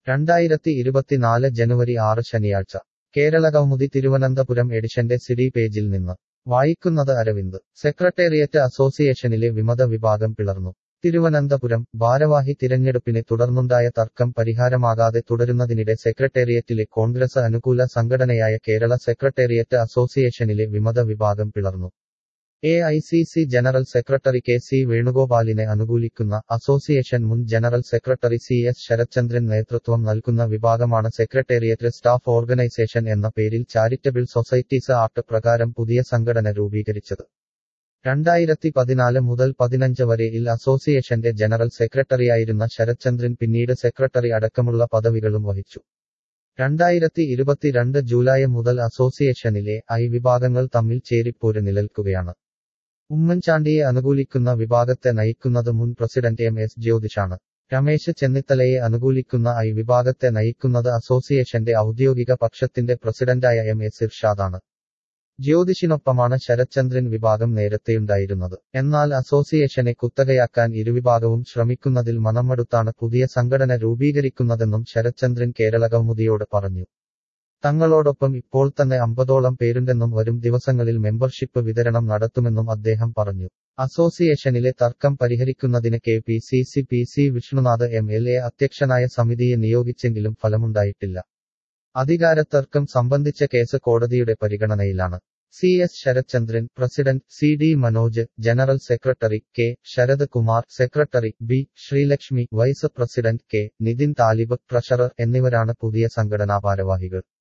രണ്ടായിരത്തി ഇരുപത്തിനാല് ജനുവരി ആറ് ശനിയാഴ്ച കേരളകൗമുദി തിരുവനന്തപുരം എഡിഷന്റെ സിഡി പേജിൽ നിന്ന് വായിക്കുന്നത് അരവിന്ദ് സെക്രട്ടേറിയറ്റ് അസോസിയേഷനിലെ വിമത വിഭാഗം പിളർന്നു തിരുവനന്തപുരം ഭാരവാഹി തിരഞ്ഞെടുപ്പിനെ തുടർന്നുണ്ടായ തർക്കം പരിഹാരമാകാതെ തുടരുന്നതിനിടെ സെക്രട്ടേറിയറ്റിലെ കോൺഗ്രസ് അനുകൂല സംഘടനയായ കേരള സെക്രട്ടേറിയറ്റ് അസോസിയേഷനിലെ വിമത വിഭാഗം പിളർന്നു A I C C general secretary K C വേണുഗോപാലിനെ അനുകൂലിക്കുന്ന അസോസിയേഷൻ മുൻ general secretary C S Sarathchandran നേതൃത്വം നൽകുന്ന വിഭാഗമാണ് സെക്രട്ടേറിയറ്റ് സ്റ്റാഫ് ഓർഗനൈസേഷൻ എന്ന പേരിൽ ചാരിറ്റബിൾ സൊസൈറ്റീസ് ആക്ട് പ്രകാരം പുതിയ സംഘടന രൂപീകരിച്ചത് രണ്ടായിരത്തി പതിനാല് മുതൽ പതിനഞ്ച് വരെ ഇൽ അസോസിയേഷന്റെ ജനറൽ സെക്രട്ടറിയായിരുന്ന ശരത്ചന്ദ്രൻ പിന്നീട് സെക്രട്ടറി അടക്കമുള്ള പദവികളും വഹിച്ചു രണ്ടായിരത്തി ഇരുപത്തിരണ്ട് ജൂലൈ മുതൽ അസോസിയേഷനിലെ ഐ വിഭാഗങ്ങൾ തമ്മിൽ ചേരിപ്പോര് നിലനിൽക്കുകയാണ് ഉമ്മൻചാണ്ടിയെ അനുകൂലിക്കുന്ന വിഭാഗത്തെ നയിക്കുന്നത് മുൻ പ്രസിഡന്റ് എം എസ് ജ്യോതിഷാണ് രമേശ് ചെന്നിത്തലയെ അനുകൂലിക്കുന്ന ഐ വിഭാഗത്തെ നയിക്കുന്നത് അസോസിയേഷന്റെ ഔദ്യോഗിക പക്ഷത്തിന്റെ പ്രസിഡന്റായ എം എസ് ഇർഷാദാണ് ജ്യോതിഷിനൊപ്പമാണ് ശരത്ചന്ദ്രൻ വിഭാഗം നേരത്തെയുണ്ടായിരുന്നത് എന്നാൽ അസോസിയേഷനെ കുത്തകയാക്കാൻ ഇരുവിഭാഗവും ശ്രമിക്കുന്നതിൽ മനമടുത്താണ് പുതിയ സംഘടന രൂപീകരിക്കുന്നതെന്നും ശരത്ചന്ദ്രൻ കേരളകൗമുദിയോട് പറഞ്ഞു തങ്ങളോടൊപ്പം ഇപ്പോൾ തന്നെ അമ്പതോളം പേരുണ്ടെന്നും വരും ദിവസങ്ങളിൽ മെമ്പർഷിപ്പ് വിതരണം നടത്തുമെന്നും അദ്ദേഹം പറഞ്ഞു അസോസിയേഷനിലെ തർക്കം പരിഹരിക്കുന്നതിന് K P C C P C Vishnunath M L A അധ്യക്ഷനായ സമിതിയെ നിയോഗിച്ചെങ്കിലും ഫലമുണ്ടായിട്ടില്ല അധികാരത്തർക്കം സംബന്ധിച്ച കേസ് കോടതിയുടെ പരിഗണനയിലാണ് C S Sarathchandran president C D Manoj general secretary K Sarath Kumar secretary B Sreelakshmi vice president K Nithin Thalib treasurer എന്നിവരാണ് പുതിയ സംഘടനാ ഭാരവാഹികൾ